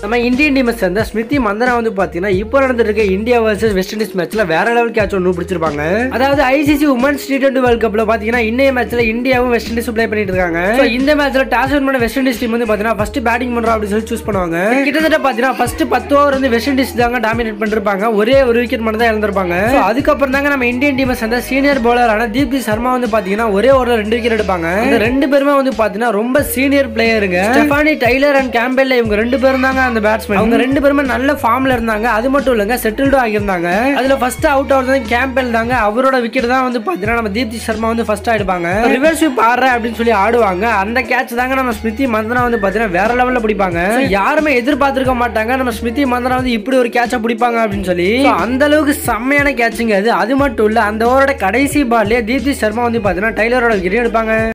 நம்ம இந்தியன் டீமை சேர்ந்த ஸ்மிருதி மந்தனா வந்து பாத்தீங்கன்னா இப்போ நடந்துட்டு இருக்க இந்தியா வர்சஸ் வெஸ்ட் இண்டீஸ் மேட்ச்ல வேற லெவல் கேட்ச் ஒன்று பிடிச்சிருப்பாங்க அதாவது ICC women's T twenty world கப்ல பாத்தீங்கன்னா இந்திய மேட்ச்ல இந்தியாவும் வெஸ்ட் இண்டீஸும் ப்ளே பண்ணிட்டு இருக்காங்க So, இந்த மேட்ச்ல டாஸ் வின் பண்ண வெஸ்ட் இண்டீஸ் டீம் வந்து பாத்தீங்கன்னா ஃபர்ஸ்ட் பேட்டிங் பண்றோம் அப்படின்னு சொல்லி சூஸ் பண்ணுவாங்க கிட்டத்தட்ட பாத்தீங்கன்னா ஃபர்ஸ்ட் பத்து ஓவர் வந்து வெஸ்ட் இண்டீஸ் தாங்க டாமினேட் பண்ணிருப்பாங்க ஒரே ஒரு விக்கெட் மட்டும் தான் இழந்திருப்பாங்க So, அதுக்கப்புறம் தாங்க நம்ம இந்தியன் டீமை சேர்ந்த சீனியர் பவுலரான தீப்தி சர்மா வந்து பாத்தீங்கன்னா ஒரே ஓவர்ல ரெண்டு விக்கெட் எடுப்பாங்க இந்த ரெண்டு பேருமே வந்து பாத்தீங்கன்னா ரொம்ப சீனியர் பிளேயருங்க ஸ்டெஃபானி டைலர் அண்ட் கேம்பெல்ல இவங்க ரெண்டு பேரும் தாங்க அந்த பேட்ஸ்மேன் அவங்க ரெண்டு பேருமே நல்ல ஃபார்ம்ல இருந்தாங்க அது மட்டும் இல்லங்க செட்டில்டும் ஆகியிருந்தாங்க அதுல ஃபர்ஸ்ட் அவுட் ஆகுறது கேம்பெல் தாங்க அவரோட விக்கெட் தான் வந்து பாத்தீங்கன்னா நம்ம தீப்தி சர்மா வந்து ஃபர்ஸ்ட் ஆயிடுப்பாங்க ரிவர்ஸ் ஸ்வீப் ஆடுற அப்படின்னு சொல்லி ஆடுவாங்க அந்த கேட்ச் தாங்க நம்ம ஸ்மிருதி மந்தனா வந்து பாத்தீங்கன்னா வேற லெவல்ல பிடிப்பாங்க So, யாருமே எதிர்பார்த்திருக்க மாட்டாங்க நம்ம ஸ்மிருதி மந்தனா வந்து இப்படி ஒரு கேட்ச பிடிப்பாங்க அப்படின்னு சொல்லி So, அந்த அளவுக்கு செம்மையான கேட்சுங்க அது அது மட்டும் இல்ல அந்த ஓவரோட கடைசி பால்லே தீப்தி சர்மா வந்து பாத்தீங்கன்னா டைலரோட விக்கெட் எடுப்பாங்க